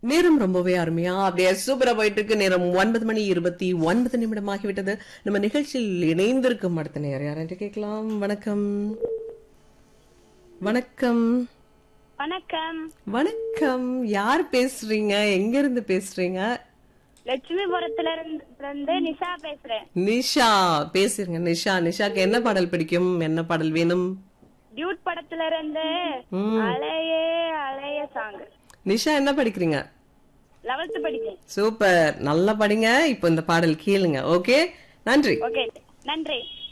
நேரம் ரொம்பவே அருமையா அப்படியே சூப்பரா போயிட்டு இருக்கு நேரம் ஒன்பது மணி இருபத்தி ஒன்பது நிமிடம் ஆகிவிட்டது நம்ம நிகழ்ச்சியில் இணைந்திருக்கும் அடுத்த நேரம் யாரென்று கேட்கலாம் வணக்கம் வணக்கம் வணக்கம் வணக்கம் யார் பேசுறீங்க எங்க இருந்து பேசுறீங்க லட்சுமிபுரத்துல இருந்து இருந்து நிஷா பேசுறேன் நிஷா பேசுறீங்க நிஷா நிஷாக்கு என்ன பாடல் பிடிக்கும் என்ன பாடல் வேணும் டியூட் படத்துல இருந்து ம். அலையே அலைய சாங் நிஷா என்ன படிக்கிறீங்க லெவல்த் படிக்கிறேன் சூப்பர் நல்லா படிங்க இப்போ இந்த பாடல் கேளுங்க ஓகே நன்றி ஓகே நன்றி